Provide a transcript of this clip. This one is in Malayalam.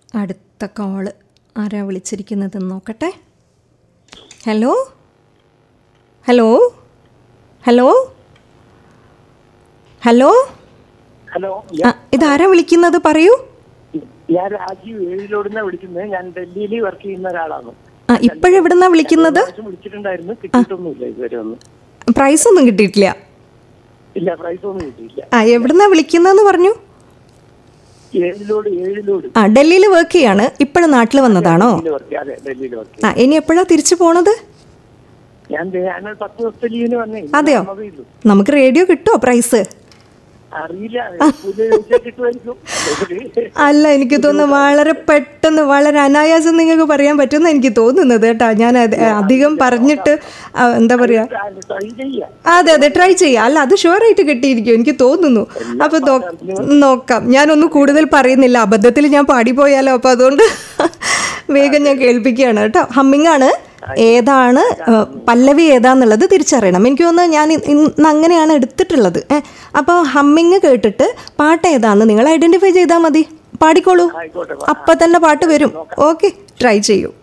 അടുത്ത കോള് ആരാ വിളിച്ചിരിക്കുന്നതെന്ന് നോക്കട്ടെ hello hello hello hello hello ആ ഇതാരാ വിളിക്കുന്നത് പറയൂ ഞാൻ രാജീവ് ഏഴിലോടുന്ന വിളിക്കുന്നത് ഞാൻ ഡൽഹിയിൽ വർക്ക് ചെയ്യുന്ന ഒരാളാണ് ആ ഇപ്പോഴെവിടുന്നാ വിളിക്കുന്നത് പ്രാവശ്യം വിളിച്ചിട്ടുണ്ടായിരുന്നു കിട്ടിയിട്ടൊന്നുമില്ല ഇതുവരെ ഒന്നും പ്രൈസ് ഒന്നും കിട്ടിയിട്ടില്ല ഇല്ല പ്രൈസ് ഒന്നും കിട്ടിയില്ല ആ എവിടുന്നാ വിളിക്കുന്നതെന്ന് പറഞ്ഞു ഏഴിലോട് ഏഴിലോട് ആ ഡൽഹിയിൽ വർക്ക് ചെയ്യാണ് ഇപ്പോഴും നാട്ടിൽ വന്നതാണോ ഡൽഹിയിൽ വർക്ക് അതെ ഡൽഹിയിൽ വർക്ക് ആ ഇനി എപ്പോഴാ തിരിച്ചു പോണത് ഞാൻ ദേ- ഞാൻ ഒരു പത്ത് ദിവസത്തെ ലീവിന് വന്നേ അതെയോ? വന്നതേ ഉള്ളൂ. നമുക്ക് റേഡിയോ കിട്ടുമോ പ്രൈസ് അറിയില്ല പുതിയ ചോദിച്ചാൽ കിട്ടുമായിരിക്കും അല്ല എനിക്ക് തോന്നുന്നു വളരെ പെട്ടെന്ന് വളരെ അനായാസം നിങ്ങൾക്ക് പറയാൻ പറ്റുമെന്ന് എനിക്ക് തോന്നുന്നത് കേട്ടോ ഞാൻ അത് അധികം പറഞ്ഞിട്ട് ആ, എന്താ പറയാ ട്രൈ ചെയ്യാം അതെ അതെ ട്രൈ ചെയ്യാം അല്ല അത് ഷുവറായിട്ട് കിട്ടിയിരിക്കും എനിക്ക് തോന്നുന്നു അപ്പൊ നോ- നോക്കാം ഞാനൊന്നും കൂടുതൽ പറയുന്നില്ല അബദ്ധത്തിൽ ഞാൻ പാടിപ്പോയാലോ അപ്പൊ അതുകൊണ്ട് വേഗം ഞാൻ കേൾപ്പിക്കുകയാണ് കേട്ടോ ഹമ്മിങ് ആണ് ഏതാണ് ആ, പല്ലവി ഏതാന്നുള്ളത് തിരിച്ചറിയണം എനിക്ക് തോന്നുന്നു ഞാൻ ഇ- ഇന്ന് അങ്ങനെയാണ് എടുത്തിട്ടുള്ളത് ഏഹ് അപ്പോൾ ഹമ്മിങ് കേട്ടിട്ട് പാട്ട് ഏതാന്ന് നിങ്ങൾ ഐഡന്റിഫൈ ചെയ്താൽ മതി പാടിക്കോളൂ ആയിക്കോട്ടെ അപ്പം തന്നെ പാട്ട് വരും ഓക്കെ ട്രൈ ചെയ്യൂ